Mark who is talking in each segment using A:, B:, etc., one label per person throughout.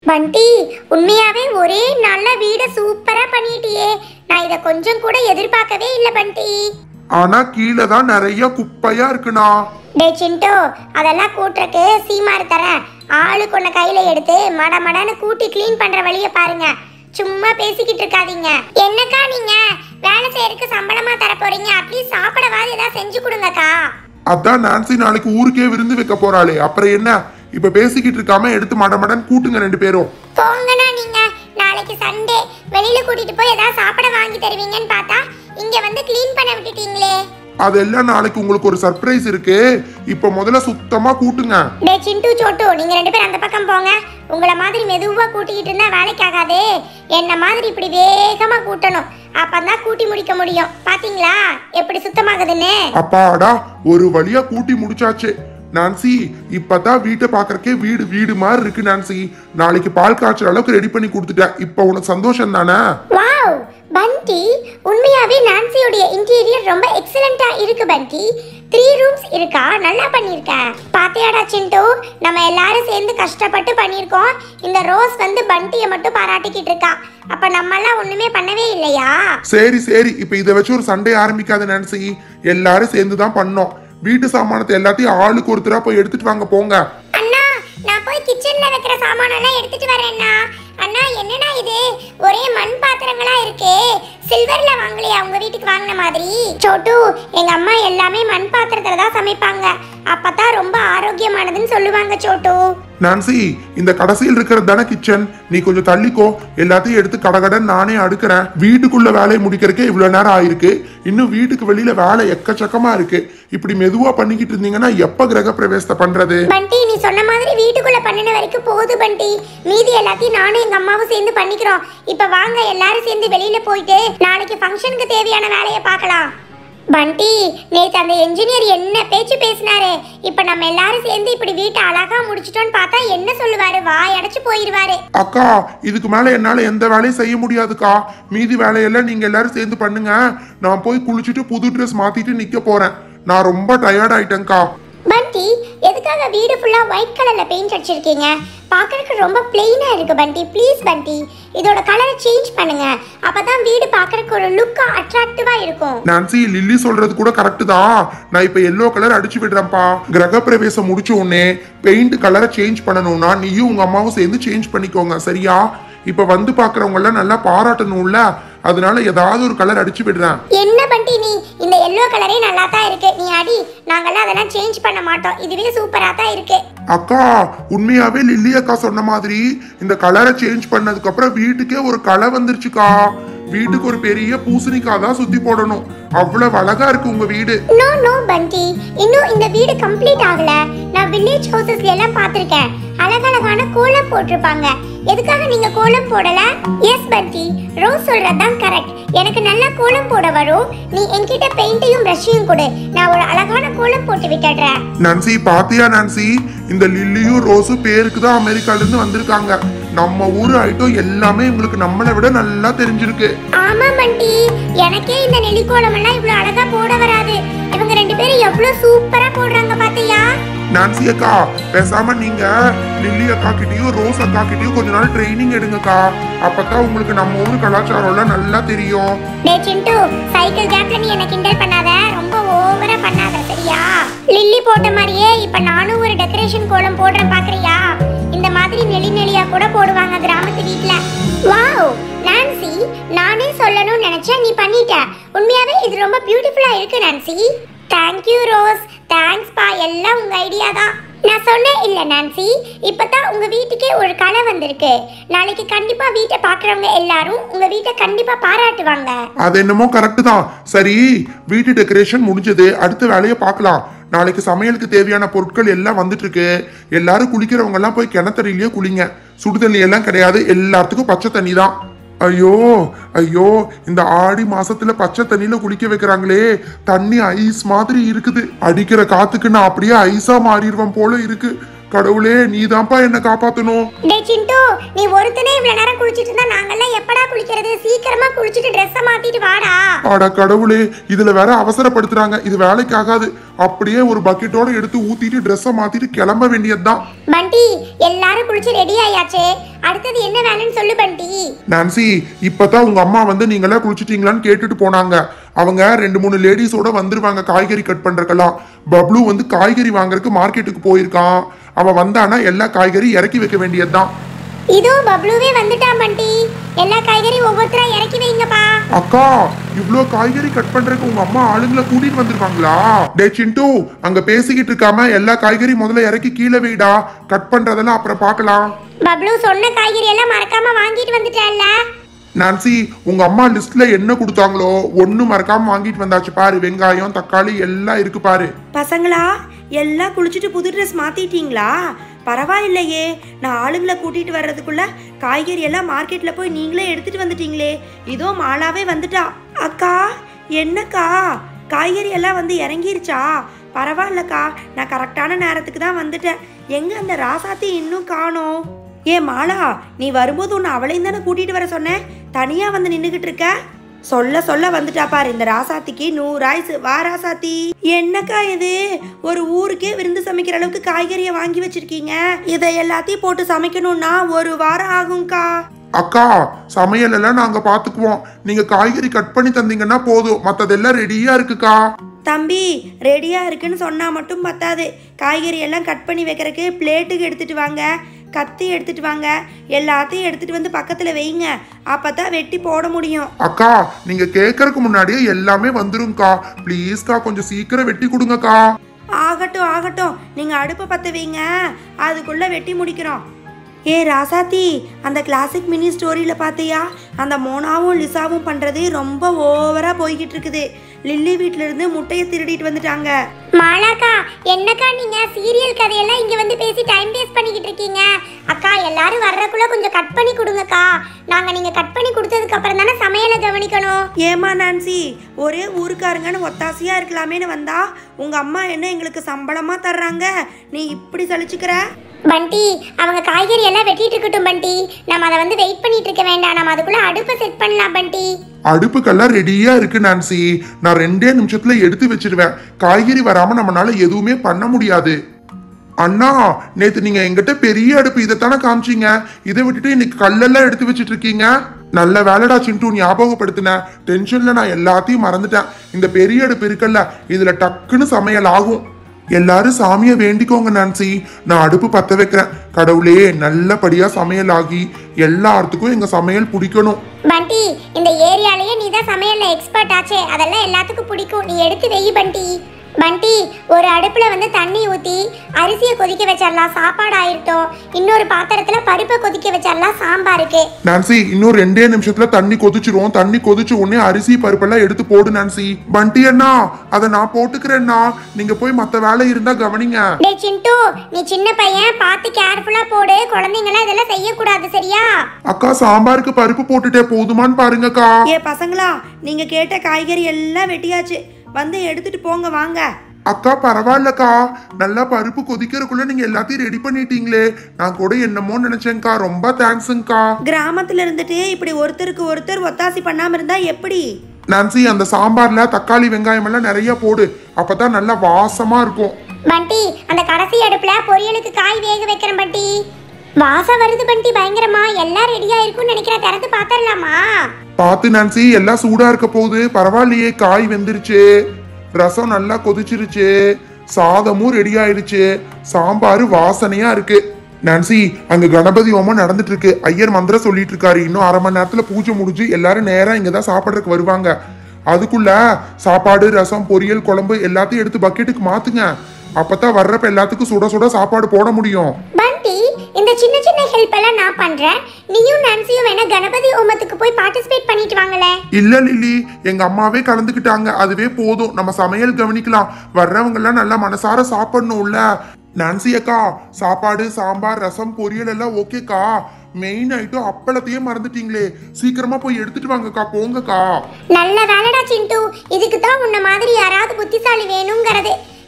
A: பண்டி உண்மையாவே ஒரே நல்ல வீடை சூப்பரா பண்ணிட்டியே நான் இத கொஞ்சம் கூட எதிர்பார்க்கவே இல்ல பண்டி
B: ஆனா கீழே தான் நிறைய குப்பையா இருக்குண்ணா
A: டே சிண்டோ அதெல்லாம் கூட்டுறக்கு சீமாரு தரேன் ஆளுக்கு ஒண்ணு கையில எடுத்து மட மடன்னு கூட்டி க்ளீன் பண்ற வழிய பாருங்க சும்மா பேசிக்கிட்டு இருக்காதீங்க என்னக்கா நீங்க வேலை செய்யறதுக்கு சம்பளமா தர போறீங்க அட்லீஸ்ட் சாப்பிடவாது ஏதாவது செஞ்சு கொடுங்கக்கா
B: அதான் நான்சி நாளைக்கு ஊருக்கே விருந்து வைக்க போறாளே அப்புறம் என்ன இப்ப பேசிக்கிட்டு இருக்காம எடுத்து மடமடன் கூட்டுங்க ரெண்டு பேரும்
A: போங்கண்ணா நீங்க நாளைக்கு சண்டே வெளியில கூட்டிட்டு போய் ஏதாவது சாப்பிட வாங்கி தருவீங்கன்னு பார்த்தா இங்க வந்து க்ளீன் பண்ண விட்டுட்டீங்களே
B: அதெல்லாம் நாளைக்கு உங்களுக்கு ஒரு சர்ப்ரைஸ் இருக்கு இப்ப முதல்ல சுத்தமா கூட்டுங்க
A: டே சிண்டு சோட்டு நீங்க ரெண்டு பேரும் அந்த பக்கம் போங்க உங்கள மாதிரி மெதுவா கூட்டிக்கிட்டு இருந்தா வேலைக்கு ஆகாது என்ன மாதிரி இப்படி வேகமா கூட்டணும் அப்பதான் கூட்டி முடிக்க முடியும் பாத்தீங்களா எப்படி சுத்தமாகுதுன்னு
B: அப்பாடா ஒரு வழியா கூட்டி முடிச்சாச்சு நான்சி இப்பதான் வீட்டை பாக்குறக்கே வீடு வீடு மாதிரி இருக்கு நான்சி நாளைக்கு பால் காய்ச்சற அளவுக்கு ரெடி பண்ணி கொடுத்துட்டேன் இப்ப உனக்கு சந்தோஷம் தானே
A: வாவ் பண்டி உண்மையாவே நான்சியோடைய இன்டீரியர் ரொம்ப எக்ஸலண்டா இருக்கு பண்டி த்ரீ ரூம்ஸ் இருக்கா நல்லா பண்ணிருக்க பாத்தியாடா சிண்டு நம்ம எல்லாரும் சேர்ந்து கஷ்டப்பட்டு பண்ணிருக்கோம் இந்த ரோஸ் வந்து பண்டியை மட்டும் பாராட்டிக்கிட்டு இருக்கா அப்ப நம்ம எல்லாம் ஒண்ணுமே பண்ணவே இல்லையா
B: சரி சரி இப்ப இதை வச்சு ஒரு சண்டை ஆரம்பிக்காத நான்சி எல்லாரும் சேர்ந்து தான் பண்ணோம் வீட்டு சாமானத்தை எல்லாத்தையும் ஆளுக்கு ஒருத்தரா போய் எடுத்துட்டு வாங்க போங்க
A: அண்ணா நான் போய் கிச்சன்ல வைக்கிற சாமானெல்லாம் எடுத்துட்டு வரேன்னா அண்ணா என்னண்ணா இது ஒரே மண் பாத்திரங்களா இருக்கே சில்வர்ல வாங்கலையா உங்க வீட்டுக்கு வாங்கின மாதிரி சோட்டு எங்க அம்மா எல்லாமே மண் பாத்திரத்துல தான் சமைப்பாங்க அப்பதான் ரொம்ப ஆரோக்கியமானதுன்னு சொல்லுவாங்க சோட்டு
B: நான்சி இந்த கடைசியில் இருக்கிறது தானே கிச்சன் நீ கொஞ்சம் தள்ளிக்கோ எல்லாத்தையும் எடுத்து கடகடன் நானே அடுக்கிறேன் வீட்டுக்குள்ள வேலையை முடிக்கிறதுக்கே இவ்வளவு நேரம் ஆயிருக்கு இன்னும் வீட்டுக்கு வெளியில வேலை எக்கச்சக்கமா இருக்கு இப்படி மெதுவா பண்ணிக்கிட்டு இருந்தீங்கன்னா எப்ப கிரக பிரவேசத்தை பண்றது
A: பண்டி நீ சொன்ன மாதிரி வீட்டுக்குள்ள பண்ணின வரைக்கும் போகுது பண்டி மீதி எல்லாத்தையும் நானும் எங்க அம்மாவும் சேர்ந்து பண்ணிக்கிறோம் இப்ப வாங்க எல்லாரும் சேர்ந்து வெளியில போயிட்டு நாளைக்கு ஃபங்க்ஷனுக்கு தேவையான வேலையை பார்க்கலாம் பண்டி நேத்து அந்த என்ஜினியர் என்ன பேச்சு பேசினாரு இப்ப நம்ம எல்லாரும் சேர்ந்து இப்படி வீட்டை அழகா முடிச்சிட்டோம்னு பார்த்தா என்ன சொல்லுவாரு வாய் அடைச்சு போயிருவாரு
B: அக்கா இதுக்கு மேல என்னால எந்த வேலையும் செய்ய முடியாதுக்கா மீதி வேலையெல்லாம் நீங்க எல்லாரும் சேர்ந்து பண்ணுங்க நான் போய் குளிச்சுட்டு புது ட்ரெஸ் மாத்திட்டு நிக்க போறேன் நான் ரொம்ப டயர்ட் ஆயிட்டேன்க்கா
A: பண்டி எதுக்காக வீடு ஃபுல்லா ஒயிட் கலர்ல பெயிண்ட் அடிச்சிருக்கீங்க பார்க்கறதுக்கு ரொம்ப பிளெயினா இருக்கு பண்டி ப்ளீஸ் பண்டி இதோட கலரை சேஞ்ச் பண்ணுங்க அப்பதான் வீடு பார்க்கறதுக்கு ஒரு லுக்கா அட்ராக்டிவா இருக்கும்
B: நான்சி லில்லி சொல்றது கூட கரெக்ட் தான் நான் இப்ப எல்லோ கலர் அடிச்சு விடுறேன்ப்பா கிரக பிரவேசம் முடிச்ச உடனே பெயிண்ட் கலரை சேஞ்ச் பண்ணணும்னா நீயும் உங்க அம்மாவும் சேர்ந்து சேஞ்ச் பண்ணிக்கோங்க சரியா இப்ப வந்து பாக்குறவங்க எல்லாம் நல்லா பாராட்டணும்ல அதனால ஏதாவது ஒரு கலர் அடிச்சு விடுறேன்
A: என்ன பண்டி நீ இந்த எல்லோ கலரே நல்லா தான் இருக்கு நீ அடி நாங்கெல்லாம் அதெல்லாம் சேஞ்ச் பண்ண மாட்டோம் இதுவே சூப்பரா தான் இருக்கு
B: அக்கா உண்மையாவே லில்லி அக்கா சொன்ன மாதிரி இந்த கலரை சேஞ்ச் பண்ணதுக்கு அப்புறம் வீட்டுக்கே ஒரு கலை வந்துருச்சுக்கா வீட்டுக்கு ஒரு பெரிய பூசணிக்காய் தான் சுத்தி போடணும் அவ்வளவு அழகா இருக்கு உங்க வீடு
A: நோ நோ பண்டி இன்னும் இந்த வீடு கம்ப்ளீட் ஆகல நான் வில்லேஜ் ஹவுசஸ்ல எல்லாம் பார்த்திருக்கேன் அழகழகான கோலம் போட்டிருப்பாங்க எதுக்காக நீங்க கோலம் போடல எஸ் பண்டி ரோஸ் சொல்றதுதான் கரெக்ட் எனக்கு நல்ல கோலம் போட வரும் நீ என்கிட்ட பெயிண்டையும் பிரஷையும் கொடு நான் ஒரு அழகான கோலம் போட்டு விட்டுடுறேன்
B: நான்சி பாத்தியா நான்சி இந்த லில்லியும் ரோஸும் பேருக்கு தான் அமெரிக்கால இருந்து வந்திருக்காங்க நம்ம ஊர் ஐட்டம் எல்லாமே உங்களுக்கு நம்மளை விட நல்லா தெரிஞ்சிருக்கு
A: ஆமா மண்டி எனக்கே இந்த நெல்லிக்கோலம் எல்லாம் இவ்வளவு அழகா போட வராது இவங்க ரெண்டு பேரும் எவ்வளவு சூப்பரா போடுறாங்க பாத்தியா
B: நான்சி அக்கா பேசாம நீங்க லில்லி அக்கா கிட்டயும் ரோஸ் அக்கா கிட்டயும் கொஞ்ச நாள் ட்ரைனிங் எடுங்கக்கா அப்பதான் உங்களுக்கு நம்ம ஊர் கலாச்சாரம் எல்லாம் நல்லா தெரியும்
A: டே சிண்டு சைக்கிள் கேப்ல நீ என்ன கிண்டல் பண்ணாத ரொம்ப ஓவரா பண்ணாத சரியா லில்லி போட்ட மாதிரியே இப்ப நானும் ஒரு டெக்கரேஷன் கோலம் போடுறேன் பாக்குறியா இந்த மாதிரி நெளி நெளியா கூட போடுவாங்க கிராமத்து வீட்ல வாவ் நான்சி நானே சொல்லணும்னு நினைச்சேன் நீ பண்ணிட்ட உண்மையாவே இது ரொம்ப பியூட்டிஃபுல்லா இருக்கு நான்சி தேங்க்யூ ரோஸ் தேங்க்ஸ் பா எல்லாம் உங்க ஐடியா தான் நான் சொன்னேன் இல்ல நான்சி இப்பதான் உங்க வீட்டுக்கே ஒரு கலை வந்திருக்கு நாளைக்கு கண்டிப்பா வீட்டை பாக்குறவங்க எல்லாரும் உங்க வீட்டை கண்டிப்பா பாராட்டுவாங்க
B: அது என்னமோ கரெக்ட் தான் சரி வீட்டு டெக்கரேஷன் முடிஞ்சது அடுத்த வேலையை பார்க்கலாம் நாளைக்கு சமையலுக்கு தேவையான பொருட்கள் எல்லாம் வந்துட்டு இருக்கு எல்லாரும் குளிக்கிறவங்க எல்லாம் போய் கிணத்தடியிலேயே குளிங்க சுடு தண்ணி எல்லாம் கிடையாது எல்லாத்துக்கும் பச்சை தண்ணி தான் ஐயோ ஐயோ இந்த ஆடி மாசத்துல பச்சை தண்ணியில குளிக்க வைக்கிறாங்களே தண்ணி ஐஸ் மாதிரி இருக்குது அடிக்கிற காத்துக்கு நான் அப்படியே ஐஸா மாறிடுவேன் போல இருக்கு கடவுளே நீதான்ப்பா என்ன காப்பாத்தணும்
A: டே சிண்டு நீ ஒருத்தனே இவ்வளவு நேரம் குளிச்சிட்டு இருந்தா நாங்கெல்லாம் எப்படா குளிக்கிறது சீக்கிரமா குளிச்சிட்டு ட்ரெஸ்ஸை மாத்திட்டு வாடா
B: அட கடவுளே இதுல வேற அவசரப்படுத்துறாங்க இது வேலைக்கு ஆகாது அப்படியே ஒரு பக்கெட்டோட எடுத்து ஊத்திட்டு ட்ரெஸ்ஸை மாத்திட்டு கிளம்ப வேண்டியதுதான்
A: பண்டி எல்லாரும் குளிச்சு ரெடி ஆயாச்சே அடுத்தது என்ன வேணும்னு சொல்லு பண்டி
B: நான்சி இப்பதான் உங்க அம்மா வந்து நீங்களா குளிச்சிட்டீங்களான்னு கேட்டுட்டு போனாங்க அவங்க ரெண்டு மூணு லேடிஸோட வந்துருவாங்க காய்கறி கட் பண்றதுக்கெல்லாம் பப்ளு வந்து காய்கறி வாங்குறதுக்கு மார்க்கெட்டுக்கு போயிருக்கான் அவன் வந்தானா எல்லா காய்கறி இறக்கி வைக்க வேண்டியதுதான்
A: இதோ பப்ளுவே வந்துட்டான் பண்டி எல்லா காய்கறியும் ஒவ்வொருத்தரா இறக்கி வைங்கப்பா
B: அக்கா இவ்ளோ காய்கறி கட் பண்றதுக்கு உங்க அம்மா ஆளுங்களை கூட்டிட்டு வந்திருக்காங்களா டே சிண்டு அங்க பேசிக்கிட்டு இருக்காம எல்லா காய்கறி முதல்ல இறக்கி கீழே வைடா கட் பண்றதெல்லாம் அப்புறம் பார்க்கலாம்
A: பப்ளு சொன்ன காய்கறி எல்லாம் மறக்காம வாங்கிட்டு வந்துட்டேன்ல
B: நான்சி உங்க அம்மா லிஸ்ட்ல என்ன கொடுத்தாங்களோ ஒண்ணு மறக்காம வாங்கிட்டு வந்தாச்சு பாரு வெங்காயம் தக்காளி எல்லாம் இருக்கு பாரு
C: பசங்களா எல்லாம் குளிச்சுட்டு புது ட்ரெஸ் மாத்திட்டீங்களா பரவாயில்லையே நான் ஆளுங்களை கூட்டிட்டு வர்றதுக்குள்ள காய்கறி எல்லாம் மார்க்கெட்ல போய் நீங்களே எடுத்துட்டு வந்துட்டீங்களே இதோ மாலாவே வந்துட்டா அக்கா என்னக்கா காய்கறி எல்லாம் வந்து இறங்கிருச்சா பரவாயில்லக்கா நான் கரெக்டான நேரத்துக்கு தான் வந்துட்டேன் எங்க அந்த ராசாத்தி இன்னும் காணோம் ஏ மாலா நீ வரும்போது உன்னை அவளையும் தானே கூட்டிட்டு வர சொன்னேன் தனியா வந்து நின்றுகிட்டு இருக்க சொல்ல சொல்ல வந்துட்டா பாரு இந்த ராசாத்திக்கு நூறு ஆயுசு வா ராசாத்தி என்னக்கா இது ஒரு ஊருக்கே விருந்து சமைக்கிற அளவுக்கு காய்கறியை வாங்கி வச்சிருக்கீங்க இதை எல்லாத்தையும் போட்டு சமைக்கணும்னா ஒரு வாரம் ஆகும்க்கா
B: அக்கா சமையல் எல்லாம் நாங்க பாத்துக்குவோம் நீங்க காய்கறி கட் பண்ணி தந்தீங்கன்னா போதும் மத்ததெல்லாம் ரெடியா இருக்குக்கா
C: தம்பி ரெடியா இருக்குன்னு சொன்னா மட்டும் பத்தாது காய்கறி எல்லாம் கட் பண்ணி வைக்கிறதுக்கு பிளேட்டுக்கு எடுத்துட்டு வாங்க கத்தி எடுத்துட்டு வாங்க எல்லாத்தையும் எடுத்துட்டு வந்து பக்கத்துல வைங்க அப்பதான் வெட்டி போட முடியும்
B: அக்கா நீங்க கேட்கறதுக்கு முன்னாடியே எல்லாமே வந்துரும்க்கா ப்ளீஸ்க்கா கொஞ்சம் சீக்கிரம் வெட்டி கொடுங்கக்கா
C: ஆகட்டும் ஆகட்டும் நீங்க அடுப்பை பத்த வைங்க அதுக்குள்ள வெட்டி முடிக்கிறோம் ஏ ராசாத்தி அந்த கிளாசிக் மினி ஸ்டோரியில் பார்த்தியா அந்த மோனாவும் லிசாவும் பண்ணுறது ரொம்ப ஓவராக போய்கிட்டு இருக்குது லில்லி வீட்ல இருந்து முட்டையை திருடிட்டு வந்துட்டாங்க
A: மாலாக்கா என்னக்கா நீங்க சீரியல் கதையெல்லாம் இங்க வந்து பேசி டைம் வேஸ்ட் பண்ணிக்கிட்டு இருக்கீங்க அக்கா எல்லாரும் வர்றதுக்குள்ள கொஞ்சம் கட் பண்ணி கொடுங்கக்கா நாங்க நீங்க கட் பண்ணி கொடுத்ததுக்கு அப்புறம் தானே சமையலை கவனிக்கணும்
C: ஏமா நான்சி ஒரே ஊருக்காரங்கன்னு ஒத்தாசையாக இருக்கலாமேன்னு வந்தா உங்கள் அம்மா என்ன எங்களுக்கு சம்பளமாக தர்றாங்க நீ இப்படி சலிச்சுக்கிற
A: பண்டி அவங்க காய்கறி எல்லாம் வெட்டிட்டு இருக்கட்டும் பண்டி நம்ம அதை வந்து வெயிட் பண்ணிட்டு இருக்க வேண்டாம் நம்ம அதுக்குள்ள அடுப்பை செட் பண்ணலாம் பண்டி
B: அடுப்புக்கெல்லாம் ரெடியா இருக்கு நான்சி நான் ரெண்டே நிமிஷத்துல எடுத்து வச்சிருவேன் காய்கறி வராம நம்மனால எதுவுமே பண்ண முடியாது அண்ணா நேத்து நீங்க எங்கிட்ட பெரிய அடுப்பு இதைத்தானே காமிச்சீங்க இதை விட்டுட்டு இன்னைக்கு கல்லெல்லாம் எடுத்து வச்சிட்டு இருக்கீங்க நல்ல வேலைடா சிண்டு ஞாபகப்படுத்தின டென்ஷன்ல நான் எல்லாத்தையும் மறந்துட்டேன் இந்த பெரிய அடுப்பு இருக்குல்ல இதுல டக்குன்னு சமையல் ஆகும் எல்லாரும் சாமியை வேண்டிக்கோங்க நான்சி நான் அடுப்பு பத்த வைக்கிறேன் கடவுளே நல்லபடியா சமையல் ஆகி எல்லாத்துக்கும் எங்க சமையல் பிடிக்கணும்
A: பண்டி இந்த ஏரியாலயே நீ தான் சமையல்ல எக்ஸ்பர்ட் ஆச்சே அதெல்லாம் எல்லாத்துக்கும் பிடிக்கும் நீ எடுத்து வெய் பண்டி பண்டி ஒரு அடுப்புல வந்து தண்ணி ஊத்தி அரிசியை கொதிக்க வச்சிடலாம் சாப்பாடு ஆயிருட்டும் இன்னொரு பாத்திரத்துல பருப்பை கொதிக்க வச்சிடலாம் சாம்பாருக்கு
B: நான்சி இன்னும் ரெண்டே நிமிஷத்துல தண்ணி கொதிச்சிரும் தண்ணி கொதிச்ச உடனே அரிசி பருப்பெல்லாம் எடுத்து போடு நான்சி பண்டி அண்ணா அதை நான் போட்டுக்கிறேன்னா நீங்க போய் மத்த வேலை இருந்தா கவனிங்க
A: டே சிண்டு நீ சின்ன பையன் பார்த்து கேர்ஃபுல்லா போடு குழந்தைங்களாம் இதெல்லாம் செய்யக்கூடாது சரியா
B: அக்கா சாம்பாருக்கு பருப்பு போட்டுட்டே போதுமான்னு பாருங்கக்கா
C: ஏ பசங்களா நீங்கள் கேட்ட காய்கறி எல்லாம் வெட்டியாச்சு வந்து எடுத்துட்டு போங்க வாங்க
B: அக்கா பரவாயில்லக்கா நல்லா பருப்பு கொதிக்கிறதுக்குள்ள நீங்க எல்லாத்தையும் ரெடி பண்ணிட்டீங்களே நான் கூட என்னமோ நினைச்சேன்க்கா ரொம்ப தேங்க்ஸுங்கக்கா
C: கிராமத்துல இருந்துட்டு இப்படி ஒருத்தருக்கு ஒருத்தர் ஒத்தாசி பண்ணாம இருந்தா எப்படி
B: நான்சி அந்த சாம்பார்ல தக்காளி வெங்காயம் எல்லாம் நிறைய போடு அப்பதான் நல்லா வாசமா இருக்கும்
A: பண்டி அந்த கடைசி அடுப்புல பொரியலுக்கு காய் வேக வைக்கிறேன் பண்டி வாசம் வருது பண்டி பயங்கரமா எல்லாம் ரெடியா இருக்கும்னு நினைக்கிறேன் திறந்து பாத்திரலாமா
B: பார்த்து நான்சி எல்லாம் சூடா இருக்க போகுது பரவாயில்லையே காய் வெந்துருச்சு ரசம் நல்லா கொதிச்சிருச்சு சாதமும் ரெடி ஆயிடுச்சு சாம்பார் வாசனையா இருக்கு நான்சி அங்க கணபதி ஹோமம் நடந்துட்டு இருக்கு ஐயர் மந்திரம் சொல்லிட்டு இருக்காரு இன்னும் அரை மணி நேரத்துல பூஜை முடிஞ்சு எல்லாரும் நேரா இங்க தான் சாப்பிட்றதுக்கு வருவாங்க அதுக்குள்ள சாப்பாடு ரசம் பொரியல் குழம்பு எல்லாத்தையும் எடுத்து பக்கெட்டுக்கு மாத்துங்க அப்பதான் வர்றப்ப எல்லாத்துக்கும் சுட சுட சாப்பாடு போட முடியும்
A: பண்டி இந்த சின்ன சின்ன ஹெல்ப் எல்லாம் நான் பண்றேன் நீயும் நான்சியும் வேணா கணபதி ஹோமத்துக்கு போய் பார்ட்டிசிபேட் பண்ணிட்டு வாங்களே
B: இல்ல லில்லி எங்க அம்மாவே கலந்துக்கிட்டாங்க அதுவே போதும் நம்ம சமையல் கவனிக்கலாம் வர்றவங்க எல்லாம் நல்லா மனசார சாப்பிடணும்ல நான்சி அக்கா சாப்பாடு சாம்பார் ரசம் பொரியல் எல்லாம் ஓகேக்கா மெயின் ஐட்டம் அப்பளத்தையே மறந்துட்டீங்களே சீக்கிரமா போய் எடுத்துட்டு வாங்கக்கா போங்கக்கா
A: நல்ல வேலைடா சிண்டு இதுக்கு தான் உன்ன மாதிரி யாராவது புத்திசாலி வேணுங்கிறது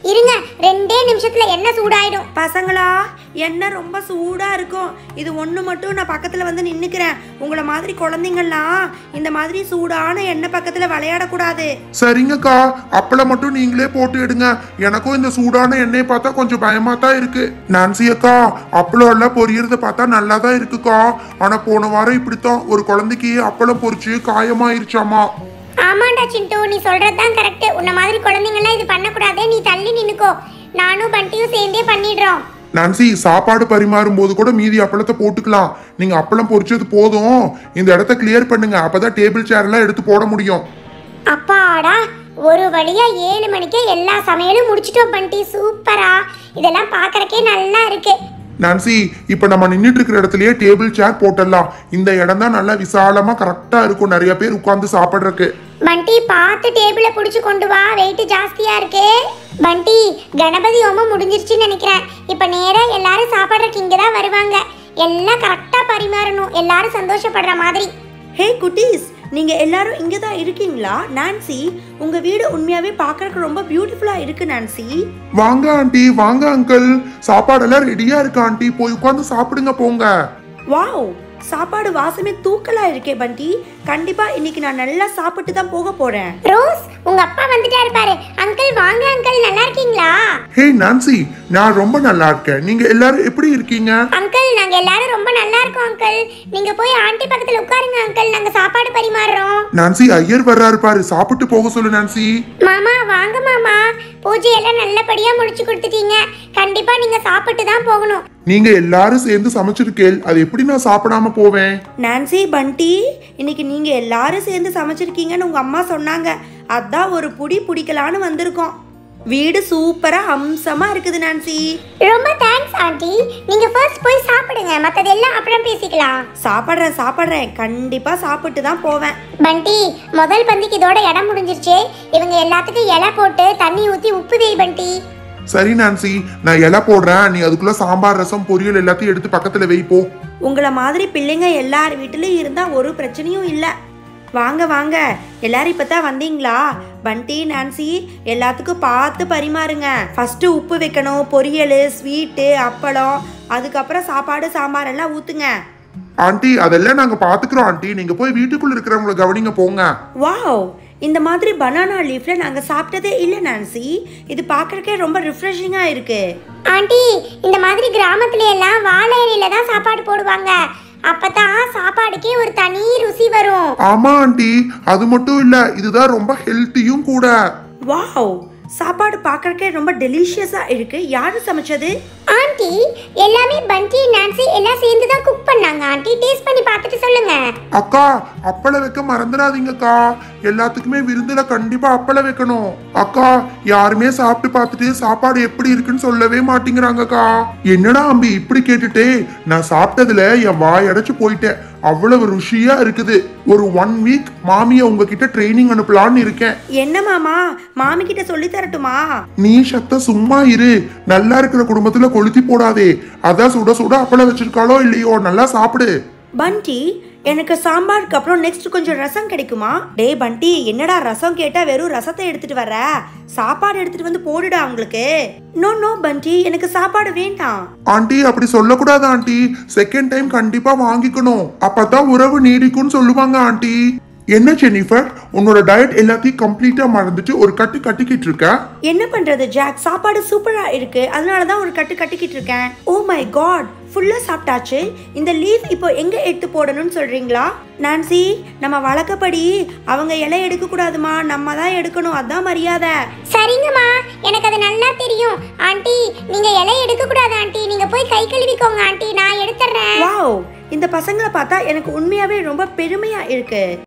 A: இருங்க ரெண்டே நிமிஷத்துல எண்ணெய் சூடாயிடும்
C: பசங்களா எண்ணெய் ரொம்ப சூடாக இருக்கும் இது ஒன்று மட்டும் நான் பக்கத்தில் வந்து நின்றுக்கிறேன் உங்களை மாதிரி குழந்தைங்கள்லாம் இந்த மாதிரி சூடான எண்ணெய் பக்கத்தில் விளையாடக்கூடாது
B: சரிங்கக்கா அப்பளம் மட்டும் நீங்களே போட்டு எடுங்க எனக்கும் இந்த சூடான எண்ணெயை பார்த்தா கொஞ்சம் பயமா தான் இருக்கு நான்சி அக்கா அப்பளம் எல்லாம் பொரியறத பார்த்தா நல்லா தான் இருக்குக்கா ஆனா போன வாரம் இப்படித்தான் ஒரு குழந்தைக்கு அப்பளம் பொரிச்சு காயமாயிருச்சாமா
A: ஆமாண்டா சிண்டு நீ சொல்றதுதான் கரெக்ட் உன்ன மாதிரி குழந்தைங்கலாம் இது பண்ணக்கூடாது நீ தள்ளி நின்னுக்கோ நானும் பண்டியும் சேர்ந்தே பண்ணிடுறோம்
B: நான்சி சாப்பாடு பரிமாறும் போது கூட மீதி அப்பளத்தை போட்டுக்கலாம் நீங்க அப்பளம் பொரிச்சது போதும் இந்த இடத்த கிளியர் பண்ணுங்க அப்பதான் டேபிள் சேர் எல்லாம் எடுத்து போட முடியும்
A: அப்பாடா ஒரு வழியா ஏழு மணிக்கே எல்லா சமையலும் முடிச்சிட்டோம் பண்டி சூப்பரா இதெல்லாம் பார்க்கறக்கே நல்லா இருக்கு
B: நான்சி இப்ப நம்ம நின்னுட்டு இருக்கிற இடத்துலயே டேபிள் சேர் போட்டுடலாம் இந்த இடம் தான் நல்லா விசாலமா கரெக்டா இருக்கும் நிறைய பேர் உட்கார்ந்து சாப்பிடுறதுக்கு
A: பண்டி பார்த்து டேபிளை பிடிச்சி கொண்டு வா வெயிட் ஜாஸ்தியா இருக்கு பண்டி கணபதி ஹோமம் முடிஞ்சிருச்சுன்னு நினைக்கிறேன் இப்ப நேரா எல்லாரும் சாப்பிட்றதுக்கு இங்க தான் வருவாங்க எல்லாம் கரெக்டா பரிமாறணும் எல்லாரும் சந்தோஷப்படுற மாதிரி
C: ஹே குட்டீஸ் நீங்கள் எல்லாரும் இங்கே தான் இருக்கீங்களா நான்சி உங்கள் வீடு உண்மையாகவே பார்க்கறதுக்கு ரொம்ப பியூட்டிஃபுல்லாக இருக்கு நான்சி
B: வாங்க ஆண்டி வாங்க அங்கிள் சாப்பாடெல்லாம் ரெடியா இருக்கு ஆண்டி போய் உட்கார்ந்து சாப்பிடுங்க போங்க
C: வாவ் சாப்பாடு வாசமே தூக்கலா இருக்கே பண்டி கண்டிப்பா இன்னைக்கு நான் நல்லா சாப்பிட்டு தான் போக போறேன்
A: ரோஸ் உங்க அப்பா வந்துட்டாரு பாரு அங்கிள் வாங்க அங்கிள் நல்லா இருக்கீங்களா
B: ஹே நான்சி நான் ரொம்ப நல்லா இருக்கேன் நீங்க எல்லாரும் எப்படி இருக்கீங்க
A: அங்கிள் நாங்க எல்லாரும் ரொம்ப நல்லா இருக்கோம் அங்கிள் நீங்க போய் ஆண்டி பக்கத்துல உட்காருங்க அங்கிள் நாங்க சாப்பாடு பரிமாறுறோம்
B: நான்சி ஐயர் வர்றாரு பாரு சாப்பிட்டு போக சொல்லு நான்சி
A: மாமா வாங்க மாமா பூஜை எல்லாம் நல்லபடியா முடிச்சு கொடுத்துட்டீங்க கண்டிப்பா நீங்க சாப்பிட்டு தான் போகணும்
B: நீங்க எல்லாரும் சேர்ந்து சமைச்சிருக்கேள் அது எப்படி நான் சாப்பிடாம போவேன்
C: நான்சி பண்டி இன்னைக்கு நீங்க எல்லாரும் சேர்ந்து சமைச்சிருக்கீங்கன்னு உங்க அம்மா சொன்னாங்க அதான் ஒரு புடி பிடிக்கலான்னு வந்திருக்கோம் வீடு சூப்பரா அம்சமா இருக்குது நான்சி
A: ரொம்ப தேங்க்ஸ் ஆண்டி நீங்க ஃபர்ஸ்ட் போய் சாப்பிடுங்க மத்ததெல்லாம் அப்புறம் பேசிக்கலாம்
C: சாப்பிட்றேன் சாப்பிட்றேன் கண்டிப்பா சாப்பிட்டு தான் போவேன்
A: பண்டி முதல் பந்திக்கு இதோட இடம் முடிஞ்சிருச்சு இவங்க எல்லாத்துக்கும் இலை போட்டு தண்ணி ஊத்தி உப்பு வை பண்டி
B: சரி நான்சி நான் இலை போடுறேன் நீ அதுக்குள்ள சாம்பார் ரசம் பொரியல் எல்லாத்தையும் எடுத்து பக்கத்துல வை போ
C: உங்களை மாதிரி பிள்ளைங்க எல்லார் வீட்டிலையும் இருந்தால் ஒரு பிரச்சனையும் இல்லை வாங்க வாங்க எல்லாரும் இப்போ தான் வந்தீங்களா பண்டி நான்சி எல்லாத்துக்கும் பார்த்து பரிமாறுங்க ஃபஸ்ட்டு உப்பு வைக்கணும் பொரியல் ஸ்வீட்டு அப்பளம் அதுக்கப்புறம் சாப்பாடு சாம்பார் எல்லாம் ஊற்றுங்க
B: ஆண்டி அதெல்லாம் நாங்க பாத்துக்கிறோம் ஆண்டி நீங்க போய் வீட்டுக்குள்ள இருக்கிறவங்கள கவனிங்க போங்க
C: வாவ் இந்த மாதிரி பனானா லீஃப்ல நாங்கள் சாப்பிட்டதே இல்லை நான்சி இது பார்க்கறக்கே ரொம்ப ரிஃப்ரெஷிங்காக இருக்கு
A: ஆண்டி இந்த மாதிரி கிராமத்துல எல்லாம் வாழை இலையில தான் சாப்பாடு போடுவாங்க அப்பதான் சாப்பாடுக்கே ஒரு தனி ருசி வரும்
B: ஆமா ஆண்டி அது மட்டும் இல்ல இதுதான் ரொம்ப ஹெல்த்தியும் கூட
C: வாவ் சாப்பாடு பார்க்கறக்கே ரொம்ப டெலிஷியஸாக இருக்கு யாரு சமைச்சது
A: ஆண்டி எல்லாமே பண்டி நான்சி எல்லாம் சேர்ந்து தான் குக் பண்ணாங்க ஆண்டி டேஸ்ட் பண்ணி பார்த்துட்டு சொல்லுங்க
B: அக்கா அப்பளம் வைக்க மறந்துடாதீங்கக்கா எல்லாத்துக்குமே விருந்துல கண்டிப்பா அப்பளம் வைக்கணும் அக்கா யாருமே சாப்பிட்டு பார்த்துட்டு சாப்பாடு எப்படி இருக்குன்னு சொல்லவே மாட்டேங்கிறாங்கக்கா என்னடா அம்பி இப்படி கேட்டுட்டே நான் சாப்பிட்டதுல என் வாய் அடைச்சு போயிட்டேன் அவ்வளவு ருசியா இருக்குது ஒரு ஒன் வீக் மாமிய உங்ககிட்ட ட்ரைனிங் அனுப்பலான்னு இருக்கேன்
C: என்ன மாமா மாமி கிட்ட சொல்லி தரட்டுமா
B: நீ சத்த சும்மா இரு நல்லா இருக்கிற குடும்பத்துல கொளுத்தி போடாதே அதான் சுட சுட அப்பளம் வச்சிருக்காளோ இல்லையோ நல்லா சாப்பிடு
C: பண்டி எனக்கு சாம்பாருக்கு அப்புறம் நெக்ஸ்ட் கொஞ்சம் ரசம் கிடைக்குமா டேய் பண்டி என்னடா ரசம் கேட்டா வெறும் ரசத்தை எடுத்துட்டு வர சாப்பாடு எடுத்துட்டு வந்து போடுடா அவங்களுக்கு நோ நோ பண்டி எனக்கு சாப்பாடு வேண்டாம்
B: ஆண்டி அப்படி சொல்லக்கூடாது ஆண்டி செகண்ட் டைம் கண்டிப்பா வாங்கிக்கணும் அப்பதான் உறவு நீடிக்கும்னு சொல்லுவாங்க ஆண்டி என்ன ஜெனிஃபர் உன்னோட டயட் எல்லாத்தையும் கம்ப்ளீட்டா மறந்துட்டு ஒரு கட்டு கட்டிக்கிட்டு இருக்க
C: என்ன பண்றது ஜாக் சாப்பாடு சூப்பரா இருக்கு அதனால தான் ஒரு கட்டு கட்டிக்கிட்டு இருக்கேன் ஓ மை காட் ஃபுல்லா சாப்பிட்டாச்சு இந்த லீவ் இப்போ எங்க எடுத்து போடணும்னு சொல்றீங்களா நான்சி நம்ம வழக்கப்படி அவங்க இலை எடுக்க கூடாதுமா நம்ம தான் எடுக்கணும் அதான் மரியாதை
A: சரிங்கம்மா எனக்கு அது நல்லா தெரியும் ஆண்டி நீங்க இலை எடுக்க கூடாது ஆண்டி நீங்க போய் கை கழுவிக்கோங்க ஆண்டி நான் எடுத்துறேன்
C: வாவ் இந்த பசங்களை பார்த்தா எனக்கு உண்மையாவே ரொம்ப பெருமையா இருக்கு